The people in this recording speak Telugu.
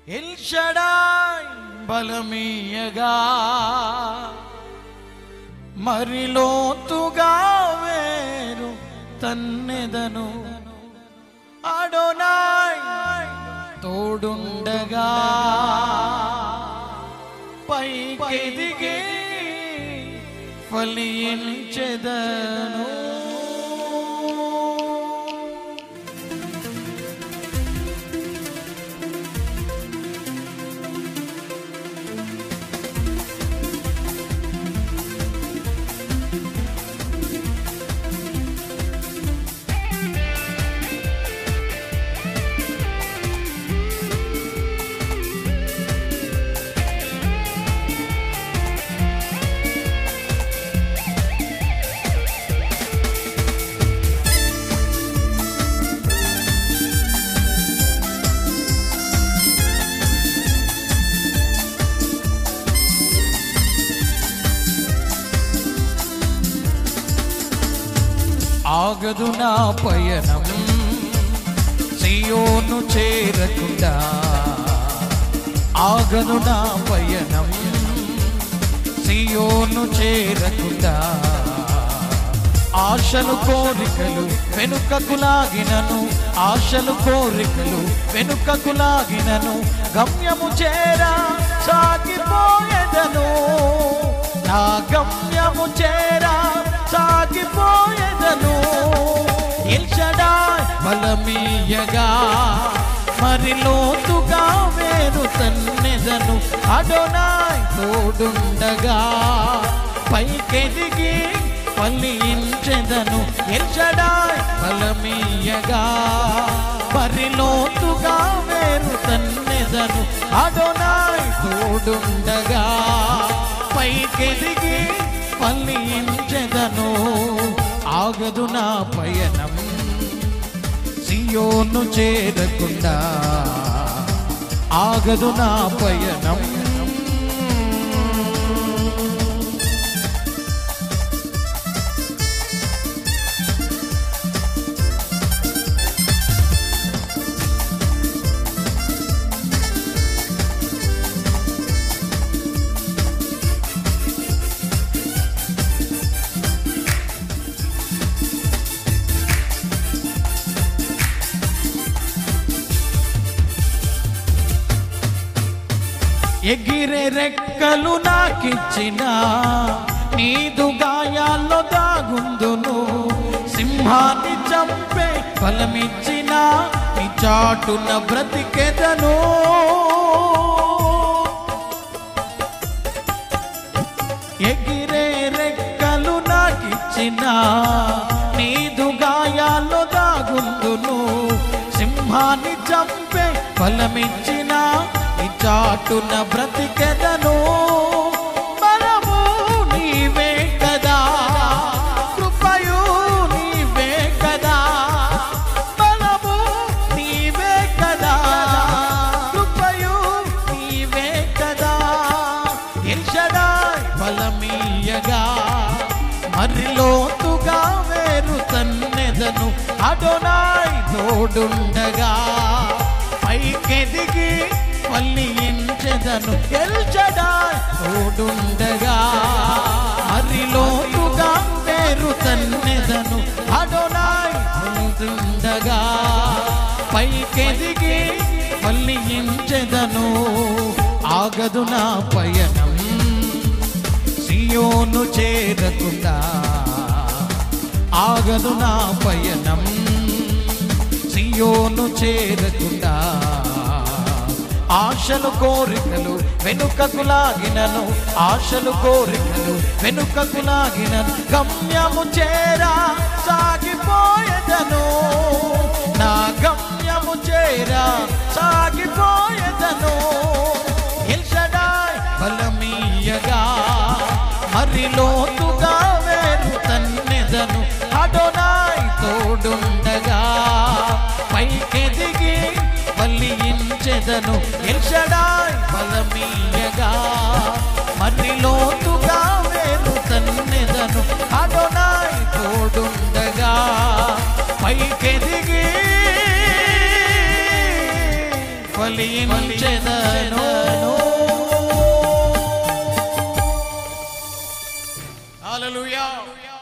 ఎల్షడాయ్ బలమీయగా మరి లోతుగా వేరు తన్నెదను అడోనాయ్ తోడుండగా పైకెదిగి ఫలించెదను ఆగదు నా పయనం సియోను చేరకుండా ఆగదు నా పయనం సియోను చేరకుండా ఆశలు కోరికలు వెనుకకు లాగినను ఆశలు కోరికలు వెనుకకు లాగినను గమ్యము చేరా సాగిపోయేదను నా గమ్యము చేరా సాగిపోయేదను ఎల్షడా బలమీయగా మరి లోతుగా వేరు తన్నెదను అడోనాయ్ తోడుండగా పైకెదిగి ఫలించెదను ఎల్షడాయ్ బలమీయగా మరి లోతుగా వేరు తన్నెదను అడోనాయ్ తోడుండగా పైకెదిగి ఫలించెదను ఆగదు నా పయనం సియోను చేరకుండా ఆగదు నా పయనం ఎగిరే రెక్కలు నాకిచ్చిన నీదు గాయాల్లో దాగుందును సింహాన్ని చంపే ఫలమిచ్చిన నీ చాటున బ్రతికెదను ఎగిరే రెక్కలు నాకిచ్చిన నీదు గాయాల్లో దాగుందును సింహాన్ని చంపే ఫలమిచ్చిన నీ చాటున బ్రతికెదను బలము నీవే కదా కృపయు నీవే కదా బలము నీవే కదా కృపయు నీవే కదా ఎల్షడాయ్ బలమీయగా మరి లోతుగా వేరు తన్నెదను అడోనాయ్ తోడుండగా పైకెదిగి ఫలించెదను ఎల్చడాయ్ తోడుండగా మరి లోతుగా వేరు తన్నెదను అడోనాయ్ తోడుండగా పైకెదిగి ఫలించెదను ఆగదు నా పయనం సియోను చేరకుండా ఆగదు నా పయనం సియోను చేరకుండా ఆశలు కోరికలు వెనుకకు లాగినను ఆశలు కోరికలు వెనుకకు లాగినను గమ్యము చేరా సాగిపోయేదను నా గమ్యము చేరా సాగిపోయేదను ఎల్షడాయ్ బలమీయగా మరి లోతుగా వేరు తన్నెదను అడోనాయ్ తోడుండగా పైకెదిగి ఫలించెదను ఎల్షడాయ్ బలమీయగా మరి లోతుగా వేరు తన్నెదను అడోనాయ్ తోడుండగా పైకెదిగి బలించెదను హల్లెలూయా